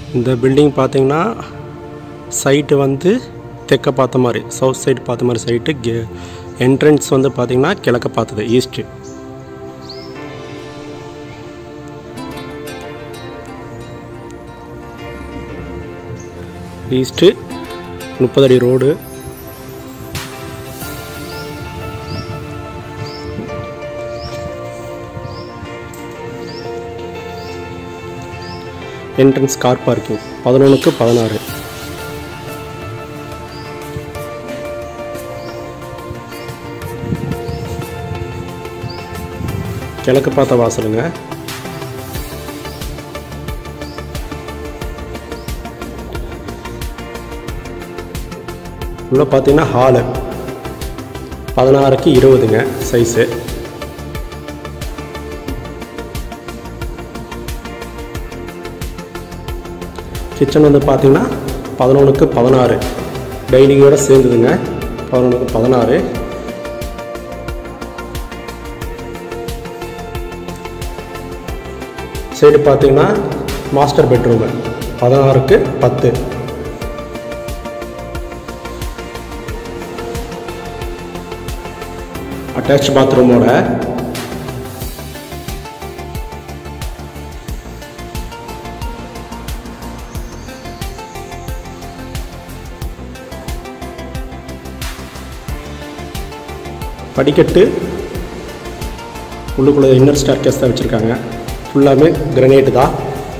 இந்த பில்டிங் பார்த்தீங்கன்னா சைட்டு வந்து தெற்க பார்த்த மாதிரி சவுத் சைடு பார்த்த மாதிரி சைட்டு கே என்ட்ரன்ஸ் வந்து பார்த்தீங்கன்னா கிழக்க பார்த்தது ஈஸ்ட்டு ஈஸ்ட்டு முப்பது அடி ரோடு என்ட்ரன்ஸ் கார் பார்க்கிங் பதினொன்றுக்கு பதினாறு கிழக்கு பார்த்த வாசலுங்க உள்ள பார்த்தீங்கன்னா ஹாலு பதினாறுக்கு இருபதுங்க சைஸு கிச்சன் வந்து பார்த்தீங்கன்னா பதினொன்றுக்கு பதினாறு டைனிங்கோட சேர்ந்துதுங்க பதினொன்றுக்கு பதினாறு சைடு பார்த்தீங்கன்னா மாஸ்டர் பெட்ரூமு பதினாறுக்கு பத்து அட்டாச் பாத்ரூமோட படிக்கட்டு உள்ளுக்குள்ளே இன்னர் ஸ்டார் கேஸ் தான் வச்சுருக்காங்க ஃபுல்லாமே கிரனைட்டு தான்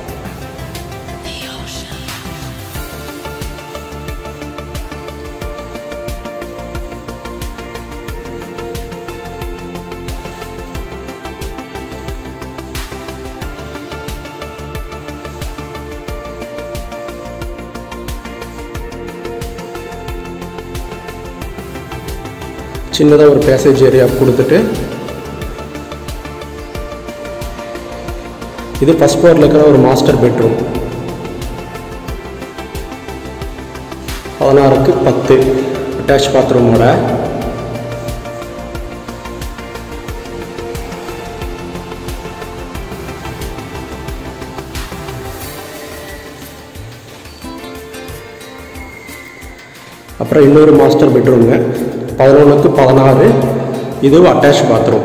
சின்னதாக ஒரு பேசேஜ் ஏரியா கொடுத்துட்டு இது ஃபஸ்ட் ஃப்ளோரில் இருக்கிற ஒரு மாஸ்டர் பெட்ரூம் பதினாறுக்கு பத்து அட்டாச் பாத்ரூமோட அப்புறம் இன்னொரு மாஸ்டர் பெட்ரூமுங்க பதினொன்றுக்கு பதினாறு இதுவும் அட்டாச் பாத்ரூம்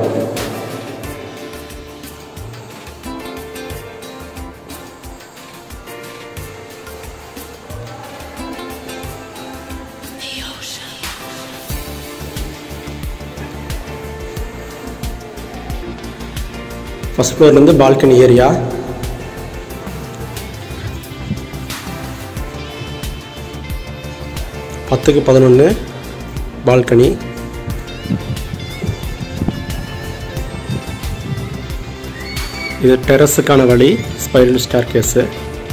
ஃபஸ்ட் ஃப்ளோர்லேருந்து பால்கனி ஏரியா பத்துக்கு பதினொன்று பால்கனி இது டெரஸுக்கான வழி ஸ்பைரல் ஸ்டார் கேஸு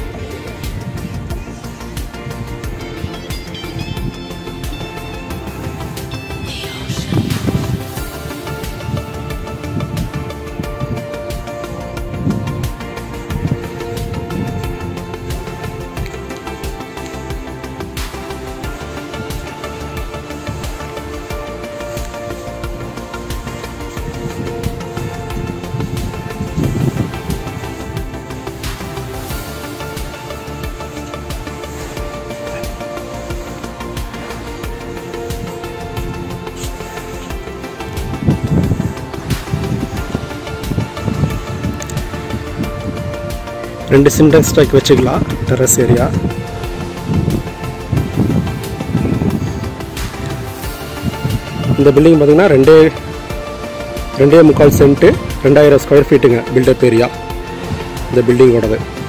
ரெண்டு சிம்டெக்ஸ் ஸ்டாக் வச்சுக்கலாம் டெரஸ் ஏரியா இந்த பில்டிங் பார்த்தீங்கன்னா ரெண்டே ரெண்டே முக்கால் சென்ட்டு ரெண்டாயிரம் ஸ்கொயர் ஃபீட்டுங்க பில்டப் ஏரியா இந்த பில்டிங்கோடது